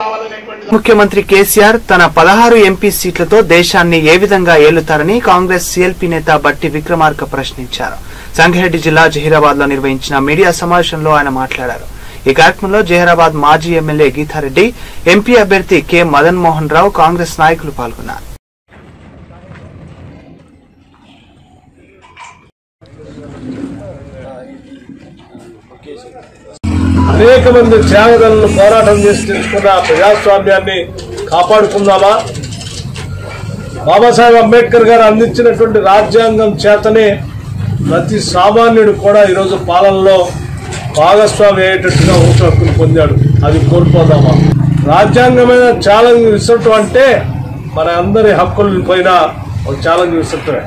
ముఖ్యమంత్రి కేసీఆర్ తన పదహారు ఎంపీ సీట్లతో దేశాన్ని ఏ విధంగా ఏలుతారని కాంగ్రెస్ సీఎల్పీ నేత బట్టి విక్రమార్క ప్రశ్నించారు సంగారెడ్డి జిల్లా జహీరాబాద్ లో నిర్వహించిన మీడియా సమావేశంలో ఆయన మాట్లాడారు ఈ కార్యక్రమంలో జహీరాబాద్ మాజీ ఎమ్మెల్యే గీతారెడ్డి ఎంపీ అభ్యర్థి కె మదన్ మోహన్ రావు కాంగ్రెస్ నాయకులు పాల్గొన్నారు అనేక మంది త్యాగదలను పోరాటం చేసి తెచ్చుకున్న ప్రజాస్వామ్యాన్ని కాపాడుకుందామా బాబాసాహెబ్ అంబేద్కర్ గారు అందించినటువంటి రాజ్యాంగం చేతనే ప్రతి సామాన్యుడు కూడా ఈరోజు పాలనలో భాగస్వామి అయ్యేటట్టుగా ఓటు హక్కును పొందాడు అది కోల్పోదామా రాజ్యాంగమైన ఛాలెంజ్ విసరటం అంటే మన అందరి హక్కుల పైన ఒక ఛాలెంజ్ విసరటమే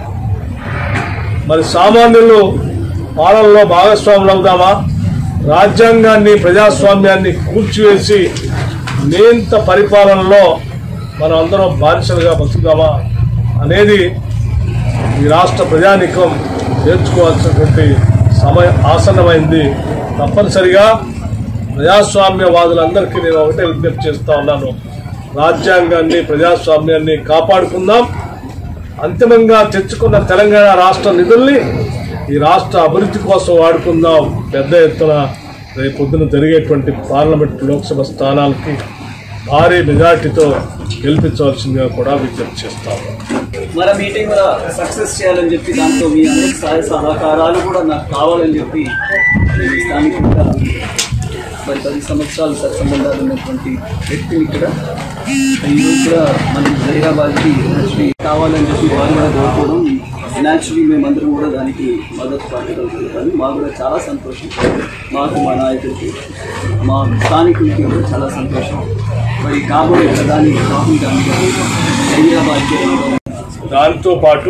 మరి సామాన్యులు పాలనలో భాగస్వాములు అవుదామా రాజ్యాంగాన్ని ప్రజాస్వామ్యాన్ని కూల్చివేసి నియంత పరిపాలనలో మనం అందరం బానిసలుగా బతుకుదామా అనేది ఈ రాష్ట్ర ప్రజానికం నేర్చుకోవాల్సినటువంటి సమయం ఆసన్నమైంది తప్పనిసరిగా ప్రజాస్వామ్యవాదులందరికీ నేను ఒకటే విజ్ఞప్తి చేస్తా ఉన్నాను రాజ్యాంగాన్ని ప్రజాస్వామ్యాన్ని కాపాడుకుందాం అంతిమంగా తెచ్చుకున్న తెలంగాణ రాష్ట్ర నిధుల్ని ఈ రాష్ట్ర అభివృద్ధి కోసం వాడుకుందాం పెద్ద ఎత్తున రేపు పొద్దున జరిగేటువంటి పార్లమెంట్ లోక్సభ స్థానాలకి భారీ మెజార్టీతో గెలిపించవలసిందిగా కూడా విజ్ఞప్తి చేస్తాము మన మీటింగ్ కూడా సక్సెస్ చేయాలని చెప్పి దాంట్లో మీ అందరి సహాయ సహకారాలు కూడా నాకు కావాలని చెప్పి నేను స్థానికంగా మరి పది సంవత్సరాలు సత్సంబంధాలు ఉన్నటువంటి వ్యక్తిని ఇక్కడ ఈరోజు కూడా మన హైదరాబాద్కి యాక్చువల్లీ కావాలని చెప్పి వారు కూడా కోరుకోవడం న్యాచురలీ మేమందరం కూడా దానికి మద్దతు పట్టగలుగుతాం మాకు కూడా చాలా సంతోషం మాకు మా నాయకుడికి మా స్థానికులకి కూడా చాలా సంతోషం మరి కాబోయే ప్రధాని రాహుల్ గాంధీ గారు హైదరాబాద్కి రావడం దాంతో పాటు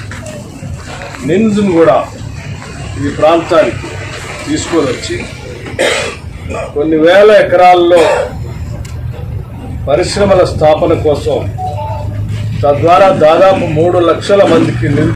నిందును కూడా ఈ ప్రాంతానికి తీసుకొని వచ్చి కొన్ని వేల ఎకరాల్లో పరిశ్రమల స్థాపన కోసం తద్వారా దాదాపు మూడు లక్షల మందికి నిరుద్యోగ